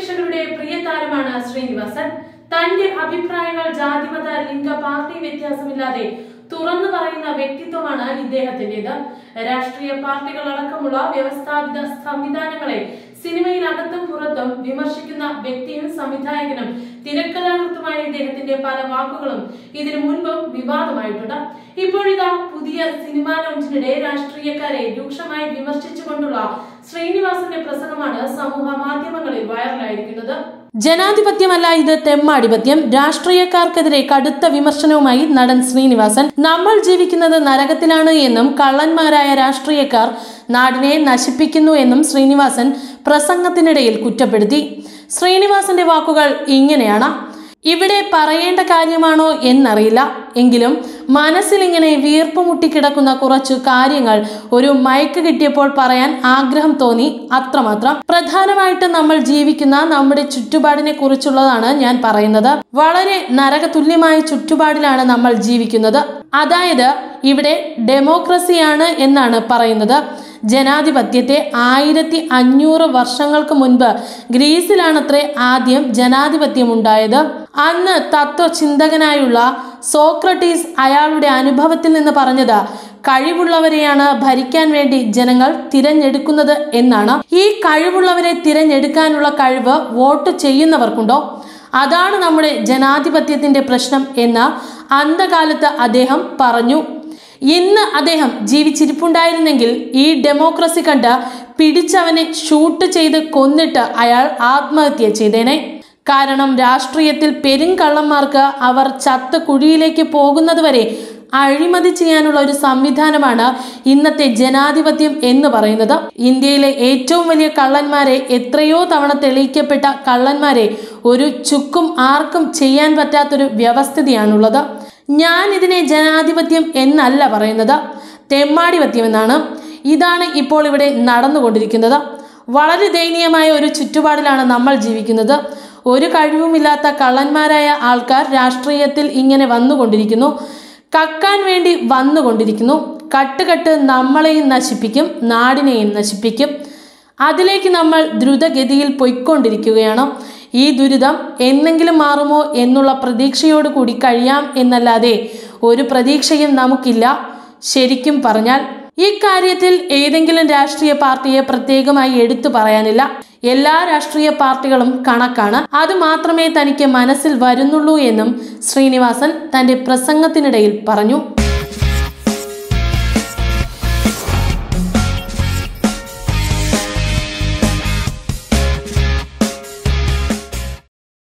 പ്രേക്ഷകരുടെ പ്രിയ താരമാണ് ശ്രീനിവാസൻ തന്റെ അഭിപ്രായങ്ങൾ ജാതിമത ലിംഗ പാർട്ടി വ്യത്യാസമില്ലാതെ തുറന്നു പറയുന്ന വ്യക്തിത്വമാണ് ഇദ്ദേഹത്തിന്റേത് രാഷ്ട്രീയ പാർട്ടികൾ അടക്കമുള്ള വ്യവസ്ഥാപിത സംവിധാനങ്ങളെ സിനിമയിലകത്തും പുറത്തും വിമർശിക്കുന്ന വ്യക്തിയും സംവിധായകനും തിരക്കഥാകൃത്തുമായ ഇദ്ദേഹത്തിന്റെ പല വാക്കുകളും ഇതിനു മുൻപും വിവാദമായിട്ടുണ്ട് ഇപ്പോഴിതാ പുതിയ സിനിമാ ലോഞ്ചിനിടെ രാഷ്ട്രീയക്കാരെ രൂക്ഷമായി വിമർശിച്ചുകൊണ്ടുള്ള ശ്രീനിവാസന്റെ പ്രസംഗമാണ് സമൂഹ മാധ്യമങ്ങളിൽ വൈറലായിരിക്കുന്നത് ജനാധിപത്യമല്ല ഇത് തെമ്മാടിപത്യം രാഷ്ട്രീയക്കാർക്കെതിരെ കടുത്ത വിമർശനവുമായി നടൻ ശ്രീനിവാസൻ നമ്മൾ ജീവിക്കുന്നത് നരകത്തിലാണ് എന്നും കള്ളന്മാരായ രാഷ്ട്രീയക്കാർ നാടിനെ നശിപ്പിക്കുന്നു എന്നും ശ്രീനിവാസൻ പ്രസംഗത്തിനിടയിൽ കുറ്റപ്പെടുത്തി ശ്രീനിവാസന്റെ വാക്കുകൾ ഇങ്ങനെയാണ് ഇവിടെ പറയേണ്ട കാര്യമാണോ എന്നറിയില്ല എങ്കിലും മനസ്സിൽ ഇങ്ങനെ വീർപ്പ് മുട്ടിക്കിടക്കുന്ന കുറച്ചു കാര്യങ്ങൾ ഒരു മയക്ക് കിട്ടിയപ്പോൾ പറയാൻ ആഗ്രഹം തോന്നി അത്രമാത്രം പ്രധാനമായിട്ട് നമ്മൾ ജീവിക്കുന്ന നമ്മുടെ ചുറ്റുപാടിനെ കുറിച്ചുള്ളതാണ് ഞാൻ പറയുന്നത് വളരെ നരകതുല്യമായ ചുറ്റുപാടിലാണ് നമ്മൾ ജീവിക്കുന്നത് അതായത് ഇവിടെ ഡെമോക്രസിയാണ് എന്നാണ് പറയുന്നത് ജനാധിപത്യത്തെ ആയിരത്തി അഞ്ഞൂറ് വർഷങ്ങൾക്ക് മുൻപ് ഗ്രീസിലാണത്രേ ആദ്യം ജനാധിപത്യം ഉണ്ടായത് അന്ന് തത്വചിന്തകനായുള്ള സോക്രട്ടീസ് അയാളുടെ അനുഭവത്തിൽ നിന്ന് പറഞ്ഞത് കഴിവുള്ളവരെയാണ് ഭരിക്കാൻ വേണ്ടി ജനങ്ങൾ തിരഞ്ഞെടുക്കുന്നത് എന്നാണ് ഈ കഴിവുള്ളവരെ തിരഞ്ഞെടുക്കാനുള്ള കഴിവ് വോട്ട് ചെയ്യുന്നവർക്കുണ്ടോ അതാണ് നമ്മുടെ ജനാധിപത്യത്തിന്റെ പ്രശ്നം എന്ന് അന്ധകാലത്ത് അദ്ദേഹം പറഞ്ഞു ഇന്ന് അദ്ദേഹം ജീവിച്ചിരിപ്പുണ്ടായിരുന്നെങ്കിൽ ഈ ഡെമോക്രസി കണ്ട് പിടിച്ചവനെ ഷൂട്ട് ചെയ്ത് കൊന്നിട്ട് അയാൾ ആത്മഹത്യ ചെയ്തേനെ കാരണം രാഷ്ട്രീയത്തിൽ പെരുങ്കള്ളന്മാർക്ക് അവർ ചത്ത കുഴിയിലേക്ക് പോകുന്നത് വരെ അഴിമതി ചെയ്യാനുള്ള ഒരു സംവിധാനമാണ് ഇന്നത്തെ ജനാധിപത്യം എന്ന് പറയുന്നത് ഇന്ത്യയിലെ ഏറ്റവും വലിയ കള്ളന്മാരെ എത്രയോ തവണ തെളിയിക്കപ്പെട്ട കള്ളന്മാരെ ഒരു ചുക്കും ആർക്കും ചെയ്യാൻ പറ്റാത്തൊരു വ്യവസ്ഥിതിയാണുള്ളത് ഞാൻ ഇതിനെ ജനാധിപത്യം എന്നല്ല പറയുന്നത് തെമ്മാടിപത്യം എന്നാണ് ഇതാണ് ഇപ്പോൾ ഇവിടെ നടന്നുകൊണ്ടിരിക്കുന്നത് വളരെ ദയനീയമായ ഒരു ചുറ്റുപാടിലാണ് നമ്മൾ ജീവിക്കുന്നത് ഒരു കഴിവുമില്ലാത്ത കള്ളന്മാരായ ആൾക്കാർ രാഷ്ട്രീയത്തിൽ ഇങ്ങനെ വന്നുകൊണ്ടിരിക്കുന്നു കക്കാൻ വേണ്ടി വന്നുകൊണ്ടിരിക്കുന്നു കട്ടുകട്ട് നമ്മളെയും നശിപ്പിക്കും നാടിനെയും നശിപ്പിക്കും അതിലേക്ക് നമ്മൾ ദ്രുതഗതിയിൽ പൊയ്ക്കൊണ്ടിരിക്കുകയാണ് ഈ ദുരിതം എന്നെങ്കിലും മാറുമോ എന്നുള്ള പ്രതീക്ഷയോട് കൂടി കഴിയാം എന്നല്ലാതെ ഒരു പ്രതീക്ഷയും നമുക്കില്ല ശരിക്കും പറഞ്ഞാൽ ഈ കാര്യത്തിൽ ഏതെങ്കിലും രാഷ്ട്രീയ പാർട്ടിയെ പ്രത്യേകമായി എടുത്തു പറയാനില്ല എല്ലാ രാഷ്ട്രീയ പാർട്ടികളും കണക്കാണ് അത് മാത്രമേ തനിക്ക് മനസ്സിൽ വരുന്നുള്ളൂ എന്നും ശ്രീനിവാസൻ തന്റെ പ്രസംഗത്തിനിടയിൽ പറഞ്ഞു